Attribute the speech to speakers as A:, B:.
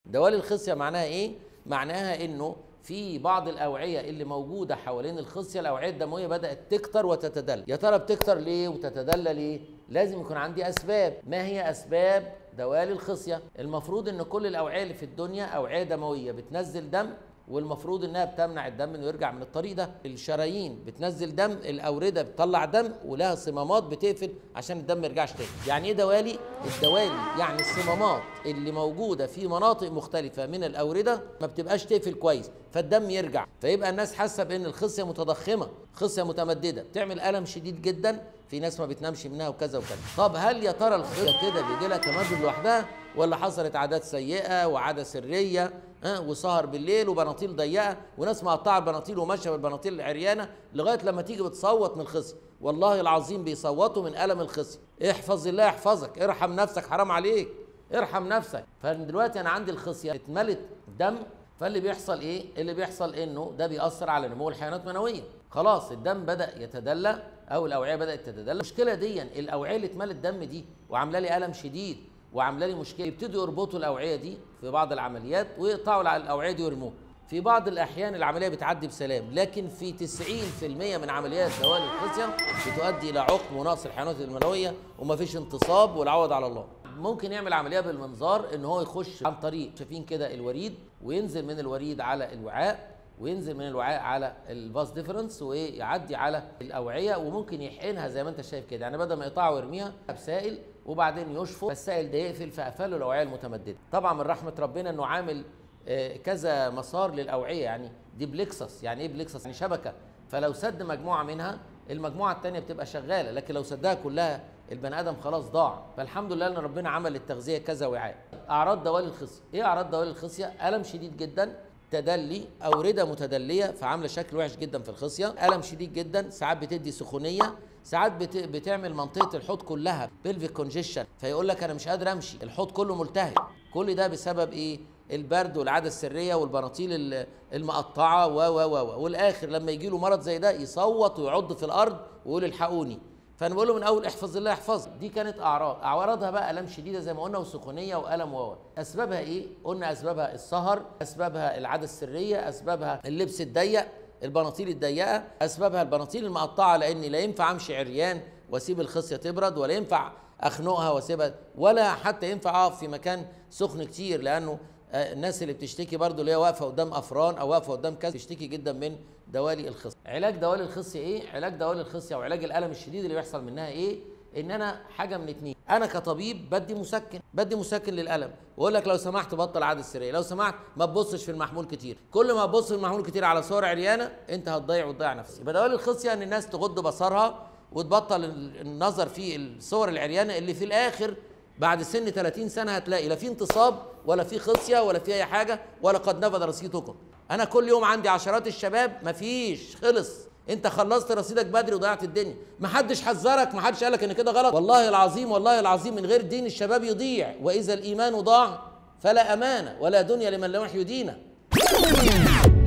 A: دوالي الخصيه معناها ايه معناها انه في بعض الاوعيه اللي موجوده حوالين الخصيه الاوعيه الدمويه بدات تكتر وتتدلى يا ترى بتكتر ليه وتتدلى ليه لازم يكون عندي اسباب ما هي اسباب دوالي الخصيه المفروض ان كل الاوعيه اللي في الدنيا اوعيه دمويه بتنزل دم والمفروض انها بتمنع الدم انه يرجع من الطريق ده الشرايين بتنزل دم الاورده بتطلع دم ولها صمامات بتقفل عشان الدم ما يرجعش تاني يعني ايه دوالي الدوالي يعني الصمامات اللي موجوده في مناطق مختلفه من الاورده ما بتبقاش تقفل كويس فالدم يرجع فيبقى الناس حاسه بان الخصيه متضخمه خصيه متمدده بتعمل الم شديد جدا في ناس ما بتنامش منها وكذا وكذا طب هل يا ترى الخصيه كده بيجي لها تمدد لوحدها ولا حصلت عادات سيئه وعاده سريه ها وسهر بالليل وبناطيل ضيقه وناس مقطعه البناطيل وماشيه بالبناطيل العريانه لغايه لما تيجي بتصوت من الخصيه والله العظيم بيصوتوا من الم الخصيه احفظ الله يحفظك ارحم نفسك حرام عليك ارحم نفسك فدلوقتي انا عندي الخصيه اتملت دم فاللي بيحصل ايه اللي بيحصل انه ده بيأثر على نمو الحيوانات المنويه خلاص الدم بدا يتدلى او الاوعيه بدات تتدلى المشكله دي الاوعيه اللي اتملت دم دي وعامله لي الم شديد وعامله لي مشكله يبتدوا يربطوا الاوعيه دي في بعض العمليات ويقطعوا الاوعيه دي ويرموها في بعض الاحيان العمليه بتعدي بسلام لكن في 90% من عمليات دوالي الخصيه بتؤدي الى عقم ونقص الحيوانات المنويه ومفيش انتصاب والعوض على الله ممكن يعمل عمليه بالمنظار ان هو يخش عن طريق شايفين كده الوريد وينزل من الوريد على الوعاء وينزل من الوعاء على الباس ديفرنس ويعدي على الاوعيه وممكن يحقنها زي ما انت شايف كده يعني بدل ما يقطعها ويرميها بسائل وبعدين يشفط فالسائل ده يقفل فقفله الاوعيه المتمدده طبعا من رحمه ربنا انه عامل آه، كذا مسار للاوعيه يعني دي بليكسس يعني ايه بليكسس يعني شبكه فلو سد مجموعه منها المجموعه الثانيه بتبقى شغاله لكن لو سدها كلها البني ادم خلاص ضاع فالحمد لله ان ربنا عمل للتغذيه كذا وعاء اعراض دوالي الخصيه ايه اعراض دوالي الخصيه الم شديد جدا تدلي أوردة متدلية فعاملة شكل وحش جدا في الخصية ألم شديد جدا ساعات بتدي سخونية ساعات بت... بتعمل منطقة الحوض كلها بلفيك كونجيشن فيقول لك أنا مش قادر أمشي الحوض كله ملتهب كل ده بسبب إيه البرد والعادة السرية والبناطيل ال- المقطعة و و و و والآخر لما يجي له مرض زي ده يصوت ويعض في الأرض ويقول الحقوني فانا بقول له من اول احفظ الله يحفظك دي كانت اعراض اعراضها بقى الام شديده زي ما قلنا وسخونيه والم و اسبابها ايه قلنا اسبابها السهر اسبابها العاده السريه اسبابها اللبس الضيق البناطيل الضيقه اسبابها البناطيل المقطعه لاني لا ينفع امشي عريان واسيب الخصيه تبرد ولا ينفع اخنقها واسيبها ولا حتى ينفع اقف في مكان سخن كتير لانه آه، الناس اللي بتشتكي برضو اللي هي واقفه قدام افران او واقفه قدام كذا بتشتكي جدا من دوالي الخصيه علاج دوالي الخصيه ايه علاج دوالي الخصيه وعلاج الالم الشديد اللي بيحصل منها ايه ان انا حاجه من اتنين انا كطبيب بدي مسكن بدي مسكن للالم واقول لك لو سمحت بطل عاده السريه لو سمحت ما تبصش في المحمول كتير كل ما تبص في المحمول كتير على صور عريانه انت هتضيع وتضيع نفسك يبقى دوالي الخصيه ان الناس تغض بصرها وتبطل النظر في الصور العريانه اللي في الاخر بعد سن 30 سنه هتلاقي لا في انتصاب ولا في خصيه ولا في اي حاجه ولا قد نفذ رصيدكم انا كل يوم عندي عشرات الشباب مفيش خلص انت خلصت رصيدك بدري وضيعت الدنيا محدش حذرك محدش قالك ان كده غلط والله العظيم والله العظيم من غير دين الشباب يضيع واذا الايمان ضاع فلا امانه ولا دنيا لمن لم يحيي دينه